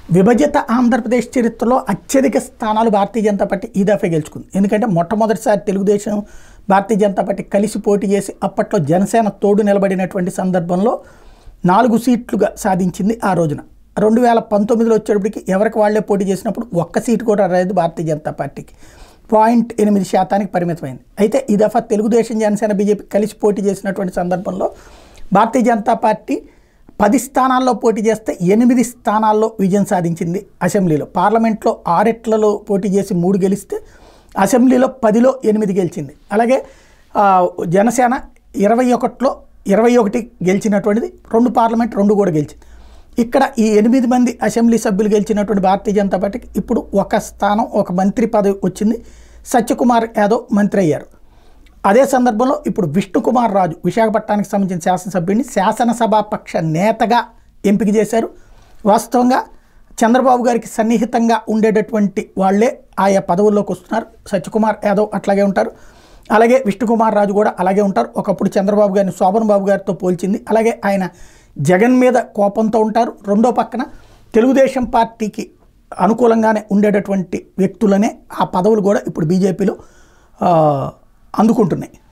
విభజిత ఆంధ్రప్రదేశ్ చరిత్రలో అత్యధిక స్థానాలు భారతీయ జనతా పార్టీ ఈ దఫే గెలుచుకుంది ఎందుకంటే మొట్టమొదటిసారి తెలుగుదేశం భారతీయ జనతా పార్టీ కలిసి పోటీ చేసి అప్పట్లో జనసేన తోడు నిలబడినటువంటి సందర్భంలో నాలుగు సీట్లుగా సాధించింది ఆ రోజున రెండు వేల పంతొమ్మిదిలో వచ్చేటప్పటికి ఎవరికి వాళ్ళే పోటీ చేసినప్పుడు ఒక్క సీటు కూడా రాలేదు భారతీయ జనతా పార్టీకి పాయింట్ ఎనిమిది శాతానికి పరిమితమైంది అయితే ఈ దఫా తెలుగుదేశం జనసేన బీజేపీ కలిసి పోటీ చేసినటువంటి సందర్భంలో భారతీయ జనతా పార్టీ పది స్థానాల్లో పోటీ చేస్తే ఎనిమిది స్థానాల్లో విజయం సాధించింది అసెంబ్లీలో పార్లమెంట్లో ఆరెట్లలో పోటీ చేసి మూడు గెలిస్తే అసెంబ్లీలో పదిలో ఎనిమిది గెలిచింది అలాగే ఆ, జనసేన ఇరవై ఒకటిలో ఇరవై ఒకటి గెలిచినటువంటిది రెండు పార్లమెంట్ రెండు కూడా గెలిచింది ఇక్కడ ఈ ఎనిమిది మంది అసెంబ్లీ సభ్యులు గెలిచినటువంటి భారతీయ జనతా పార్టీకి ఇప్పుడు ఒక స్థానం ఒక మంత్రి పదవి వచ్చింది సత్యకుమార్ యాదవ్ మంత్రి అయ్యారు అదే సందర్భంలో ఇప్పుడు విష్ణుకుమార్ రాజు విశాఖపట్నానికి సంబంధించిన శాసనసభ్యుడిని శాసనసభాపక్ష నేతగా ఎంపిక చేశారు వాస్తవంగా చంద్రబాబు గారికి సన్నిహితంగా ఉండేటటువంటి వాళ్ళే ఆయా పదవుల్లోకి వస్తున్నారు సత్యకుమార్ యాదవ్ అట్లాగే ఉంటారు అలాగే విష్ణుకుమార్ రాజు కూడా అలాగే ఉంటారు ఒకప్పుడు చంద్రబాబు గారిని శోభన్ బాబు గారితో పోల్చింది అలాగే ఆయన జగన్ మీద కోపంతో ఉంటారు రెండో పక్కన తెలుగుదేశం పార్టీకి అనుకూలంగానే ఉండేటటువంటి వ్యక్తులనే ఆ పదవులు కూడా ఇప్పుడు బీజేపీలో అందుకుంటున్నాయి